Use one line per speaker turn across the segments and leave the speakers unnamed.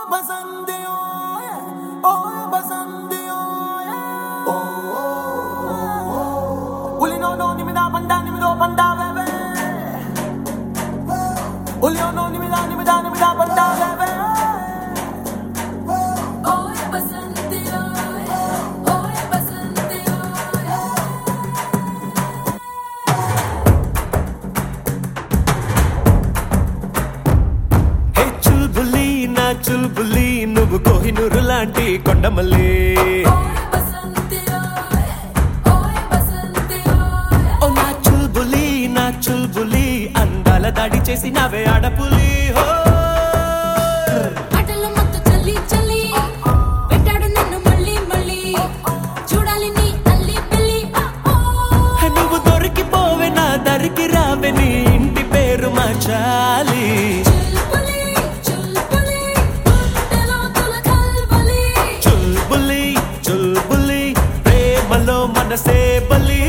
బసంతి ఓ బసంతి ఓ ఉలినో నో నిమిదా పండా నిమిదో పండా బేబే ఉలినో నో నిమిదా నిమిదా నిమిదా పండా బేబే
Oye bastante, oye, oye bastante, oye.
హే చుల్బులి నా చుల్బులి నువ్వు కోహినూరు లాంటి కొండమల్లి
Oye bastante, oye, oye bastante, oye.
ఓ నా చుల్బులి నా చుల్బులి అందాల దాడి చేసి నావే ఆడపులి హో
ఆటలు మొత్తం చల్లి చల్లి పెట్టాడు నన్ను మళ్ళీ మళ్ళీ చూడాలి నీ అల్లి పిల్లి ఓ, ఓ.
హే, నువ్వు దొరికిపోవే నా దరికి రావే నీ ఇంటి పేరు మార్చాలి
చుల్పులి చుల్పులి గుండెలో తులకల్పలి
చుల్బులి చుల్బులి ప్రేమలో మనసే బలి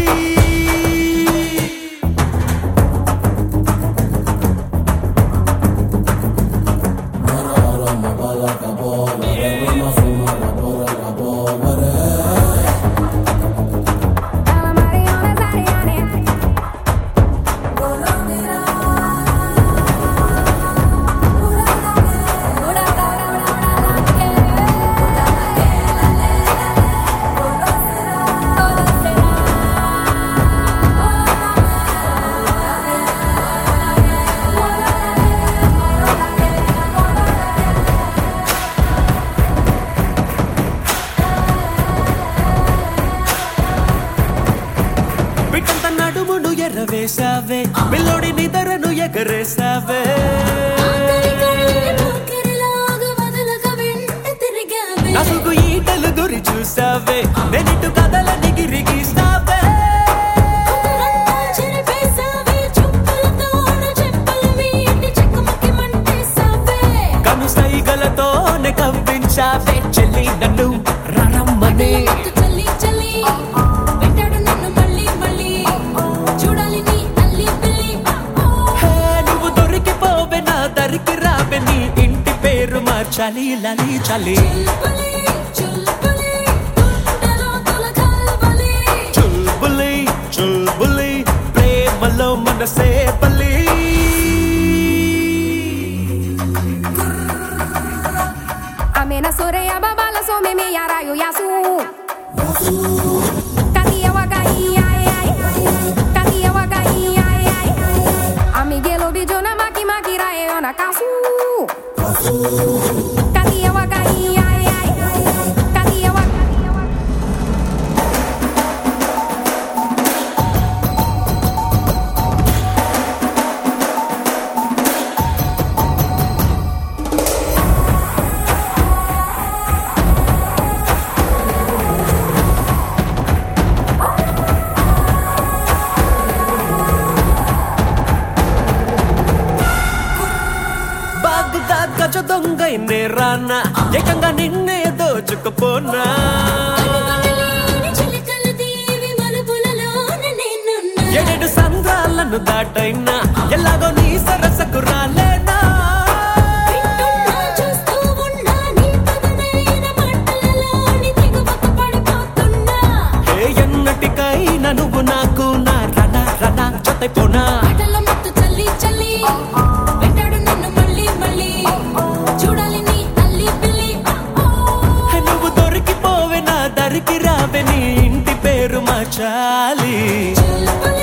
Alla Mariana Zariani.
బిడ్డంత నడుమును ఎర్రవేశావే పిల్లోడి నిదరను ఎగరేశావే నసుగు ఈటలు గురి చూసావే నేనిటు కథల నిగిరి గీసావే కను సైగలతోనే కవ్వించావే చెల్లి నన్ను రమ్మనే హే, నువ్వు దొరికిపోవే నా దరికి రావే నీ ఇంటి పేరు మార్చాలి లలి చలి చుల్బులి చుల్బులి ప్రేమలో మనసే బలి
Amena soreya babala so me me yara yo yasu. Katia waka ai ai. Katia waka ai ai. Amigelo bijona maki maki rae ona kasu. Katia waka ai ai. Katia waka
బాగుదా గజ దొంగైనే రానా ఏకంగా నిన్నే దోచుకుపోనా ఏడేడు సంద్రాలను దాటైనా ఎలాగో నీ సరసకు రాలేనా ఏ ఎన్నటికైనా నువ్వు నాకు నా రణ రణ జతైపోనా
ఆటల్లో మొత్తం చల్లి చల్లి పెట్టాడు నన్ను మళ్ళీ మళ్ళీ చూడాలి నీ అల్లి పిల్లి ఓ, ఓ.
హే, నువ్వు దొరికిపోవే నా దరికి రావే నీ ఇంటి పేరు మార్చాలి
చుల్పులి